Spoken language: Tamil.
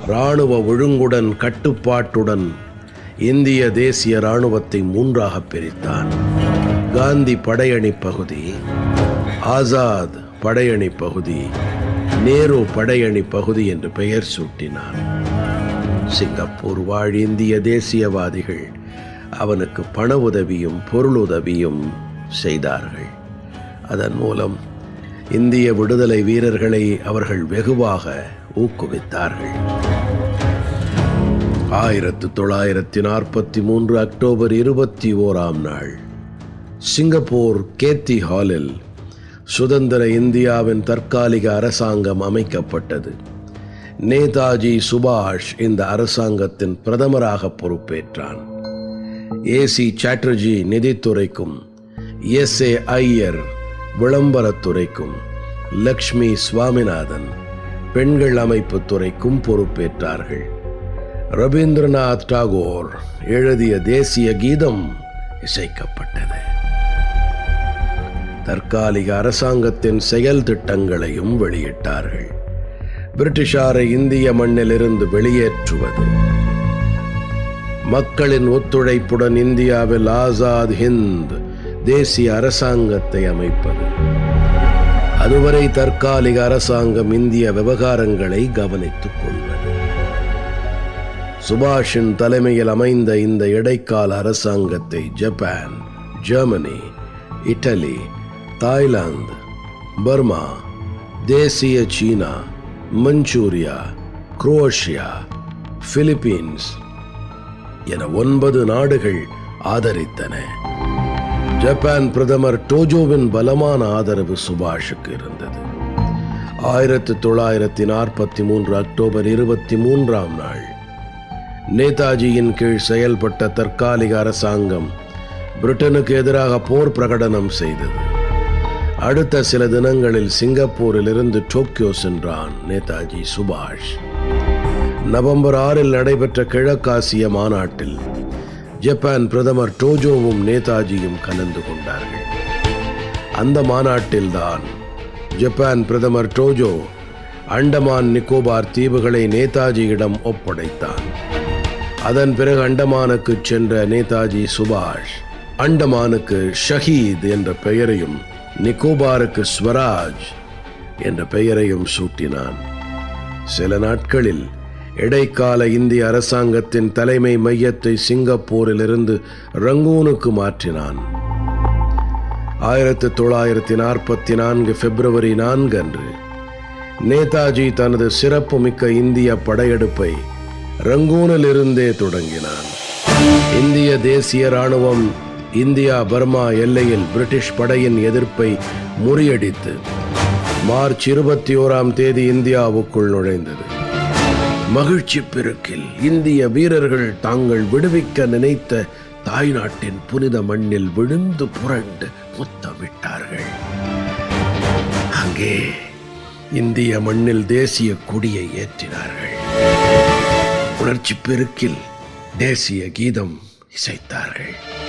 இராணுவ ஒழுங்குடன் கட்டுப்பாட்டுடன் இந்திய தேசிய இராணுவத்தை மூன்றாக பிரித்தான் காந்தி படையணி பகுதி ஆசாத் படையணி பகுதி நேரு படையணி பகுதி என்று பெயர் சூட்டினான் சிங்கப்பூர் வாழ் இந்திய தேசியவாதிகள் அவனுக்கு பண உதவியும் பொருளுதவியும் செய்தார்கள் அதன் மூலம் இந்திய விடுதலை வீரர்களை அவர்கள் வெகுவாக ஊக்குவித்தார்கள் ஆயிரத்து தொள்ளாயிரத்தி நாற்பத்தி மூன்று அக்டோபர் இருபத்தி ஓராம் நாள் சிங்கப்பூர் கேத்தி ஹாலில் சுதந்திர இந்தியாவின் தற்காலிக அரசாங்கம் அமைக்கப்பட்டது நேதாஜி சுபாஷ் இந்த அரசாங்கத்தின் பிரதமராக பொறுப்பேற்றான் ஏசி சாட்டர்ஜி நிதித்துறைக்கும் எஸ் ஏ ஐயர் விளம்பரத்துறைக்கும் லக்ஷ்மி சுவாமிநாதன் பெண்கள் அமைப்பு துறைக்கும் பொறுப்பேற்றார்கள் ரவீந்திரநாத் டாகோர் எழுதிய தேசிய கீதம் இசைக்கப்பட்டது தற்காலிக அரசாங்கத்தின் செயல் திட்டங்களையும் வெளியிட்டார்கள் பிரிட்டிஷாரை இந்திய மண்ணிலிருந்து வெளியேற்றுவது மக்களின் ஒத்துழைப்புடன் இந்தியாவில் ஆசாத் ஹிந்த் தேசிய அரசாங்கத்தை அமைப்பது அதுவரை தற்காலிக அரசாங்கம் இந்திய விவகாரங்களை கவனித்துக் கொள்வது சுபாஷின் தலைமையில் அமைந்த இந்த இடைக்கால அரசாங்கத்தை Japan Germany Italy Thailand Burma தேசிய சீனா மஞ்சூரியா குரோஷியா பிலிப்பீன்ஸ் என ஒன்பது நாடுகள் ஆதரித்தன ஜப்பான் பிரதமர் டோஜோவின் பலமான ஆதரவு சுபாஷுக்கு இருந்தது ஆயிரத்து தொள்ளாயிரத்தி நாற்பத்தி மூன்று அக்டோபர் இருபத்தி மூன்றாம் நாள் நேதாஜியின் கீழ் செயல்பட்ட தற்காலிக அரசாங்கம் பிரிட்டனுக்கு எதிராக போர் பிரகடனம் செய்தது அடுத்த சில தினங்களில் சிங்கப்பூரிலிருந்து டோக்கியோ சென்றான் நேதாஜி சுபாஷ் நவம்பர் ஆறில் நடைபெற்ற கிழக்காசிய மாநாட்டில் ஜப்பான் பிரதமர் டோஜோவும் நேதாஜியும் கலந்து கொண்டார்கள் அந்த மாநாட்டில்தான் ஜப்பான் பிரதமர் டோஜோ அண்டமான் நிக்கோபார் தீவுகளை நேதாஜியிடம் ஒப்படைத்தான் அதன் பிறகு அண்டமானுக்கு சென்ற நேதாஜி சுபாஷ் அண்டமானுக்கு ஷஹீத் என்ற பெயரையும் நிக்கோபாருக்கு ஸ்வராஜ் என்ற பெயரையும் சூட்டினான் சில நாட்களில் இடைக்கால இந்திய அரசாங்கத்தின் தலைமை மையத்தை சிங்கப்பூரிலிருந்து ரங்கூனுக்கு மாற்றினான் ஆயிரத்தி தொள்ளாயிரத்தி நாற்பத்தி நான்கு பிப்ரவரி நான்கு அன்று நேதாஜி தனது சிறப்புமிக்க இந்திய படையெடுப்பை ரங்கூனிலிருந்தே தொடங்கினான் இந்திய தேசிய ராணுவம் இந்தியா பர்மா எல்லையில் பிரிட்டிஷ் படையின் எதிர்ப்பை முறியடித்து மார்ச் இருபத்தி ஓராம் தேதி இந்தியாவுக்குள் நுழைந்தது மகிழ்ச்சி பெருக்கில் இந்திய வீரர்கள் தாங்கள் விடுவிக்க நினைத்த தாய்நாட்டின் புனித மண்ணில் விழுந்து புரண்டு முத்தமிட்டார்கள் அங்கே இந்திய மண்ணில் தேசிய கொடியை ஏற்றினார்கள் உணர்ச்சி பெருக்கில் தேசிய கீதம் இசைத்தார்கள்